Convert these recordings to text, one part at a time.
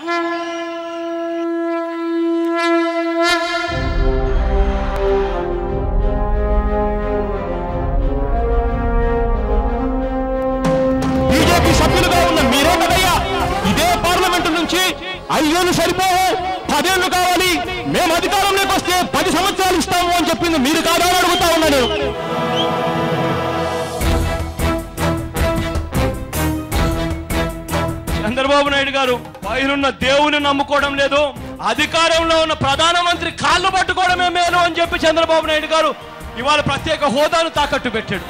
BJP సభ్యులుగా ఉన్న మీరే కదయ్యా ఇదే పార్లమెంటు నుంచి అయ్యోలు సరిపోవు పదేళ్లు కావాలి మేము అధికారంలోకి వస్తే పది సంవత్సరాలు ఇస్తాము అని చెప్పింది మీరు కాదా అని అడుగుతా ఉన్నా నేను చంద్రబాబు నాయుడు గారు పైనున్న దేవుని నమ్ముకోవడం లేదు అధికారంలో ఉన్న ప్రధానమంత్రి కాళ్ళు పట్టుకోవడమే మేలు అని చెప్పి చంద్రబాబు నాయుడు గారు ఇవాళ ప్రత్యేక హోదాను తాకట్టు పెట్టాడు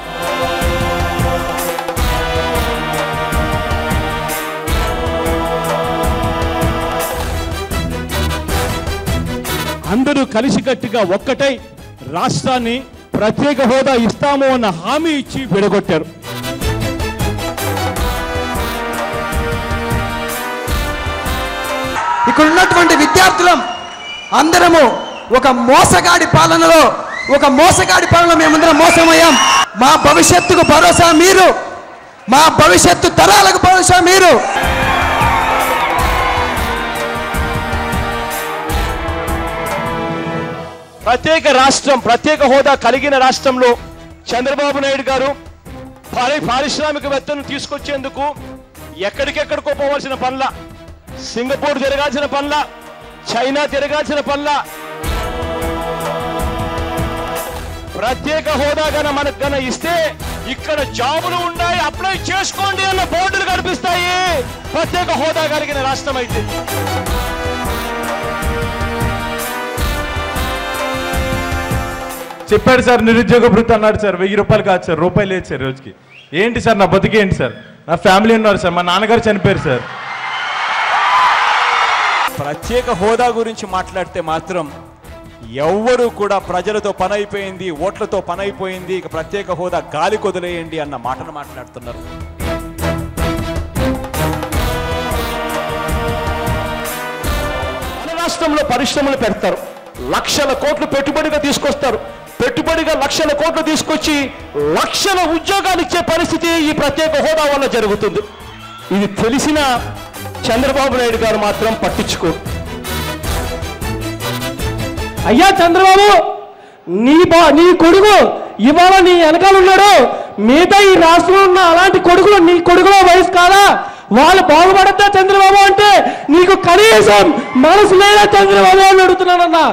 అందరూ కలిసికట్టుగా ఒక్కటై రాష్ట్రాన్ని ప్రత్యేక హోదా ఇస్తాము అన్న హామీ ఇచ్చి విడగొట్టారు ఇక్కడ ఉన్నటువంటి విద్యార్థులం అందరము ఒక మోసగాడి పాలనలో ఒక మోసగాడి పాలనలో మేమందరం మోసమయ్యాం మా భవిష్యత్తుకు భరోసా మీరు మా భవిష్యత్తు తరాలకు భరోసా మీరు ప్రత్యేక రాష్ట్రం ప్రత్యేక హోదా కలిగిన రాష్ట్రంలో చంద్రబాబు నాయుడు గారు పారి పారిశ్రామికవేత్తను తీసుకొచ్చేందుకు ఎక్కడికెక్కడికో పోవాల్సిన పనుల సింగపూర్ తిరగాల్సిన పనుల చైనా తిరగాల్సిన పనుల ప్రత్యేక హోదా గన మనకు గన ఇస్తే ఇక్కడ జాబులు ఉన్నాయి అప్లై చేసుకోండి అన్న బోర్డులు కనిపిస్తాయి ప్రత్యేక హోదా కలిగిన రాష్ట్రం అయితే చెప్పాడు సార్ నిరుద్యోగ భృతి అన్నాడు సార్ వెయ్యి రూపాయలు కాదు సార్ రూపాయలు లేదు సార్ రోజుకి ఏంటి సార్ నా బతికేంటి సార్ నా ఫ్యామిలీ ఉన్నారు సార్ మా నాన్నగారు చనిపోయారు సార్ ప్రత్యేక హోదా గురించి మాట్లాడితే మాత్రం ఎవ్వరూ కూడా ప్రజలతో పని అయిపోయింది ఓట్లతో పని అయిపోయింది ఇక ప్రత్యేక హోదా గాలి కొదిలేయండి అన్న మాటను మాట్లాడుతున్నారు మన రాష్ట్రంలో పరిశ్రమలు పెడతారు లక్షల కోట్లు పెట్టుబడిగా తీసుకొస్తారు పెట్టుబడిగా లక్షల కోట్లు తీసుకొచ్చి లక్షల ఉద్యోగాలు ఇచ్చే పరిస్థితి ఈ ప్రత్యేక హోదా వల్ల జరుగుతుంది ఇది తెలిసిన చంద్రబాబు నాయుడు గారు మాత్రం పట్టించుకోరు అయ్యా చంద్రబాబు నీ బా నీ కొడుకు ఇవాళ నీ వెనకాల ఉన్నాడు మిగతా ఈ రాష్ట్రంలో ఉన్న అలాంటి కొడుకులు నీ కొడుకులో వయసు కాదా వాళ్ళు బాగుపడద్దా చంద్రబాబు అంటే నీకు కనీసం మనసు లేదా చంద్రబాబు అని అడుగుతున్నానన్నా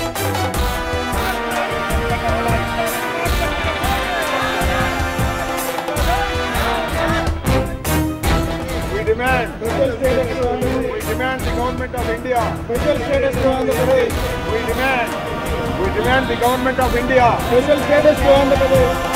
We demand special status to Andhra Pradesh. We demand the government of India special status to Andhra Pradesh. We demand we demand the government of India special status to Andhra Pradesh.